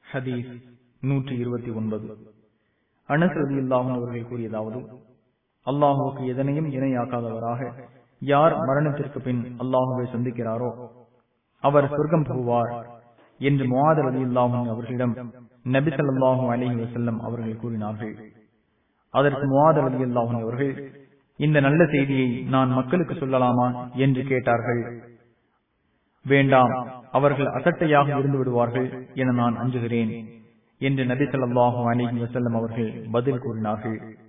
ஹதீஸ் நூற்றி இருபத்தி ஒன்பது அனசரதி இல்லாமல் அவர்கள் கூறியதாவது அல்லாஹுக்கு எதனையும் இணையாக்காதவராக யார் மரணத்திற்கு பின் அல்லாஹுவை சந்திக்கிறாரோ அவர் சொர்க்கம் போவார் என்று முவாதர் அலி இல்லாஹும் அவர்களிடம் நபி சொல்லாஹு அலஹி வசல்லம் அவர்கள் கூறினார்கள் அதற்கு முவாதர் அலி அல்லாஹும் அவர்கள் இந்த நல்ல செய்தியை நான் மக்களுக்கு சொல்லலாமா என்று கேட்டார்கள் வேண்டாம் அவர்கள் அசட்டையாக இருந்து விடுவார்கள் என நான் அஞ்சுகிறேன் என்று நபி சொல்லாஹு அலிஹி வசல்லம் அவர்கள் பதில் கூறினார்கள்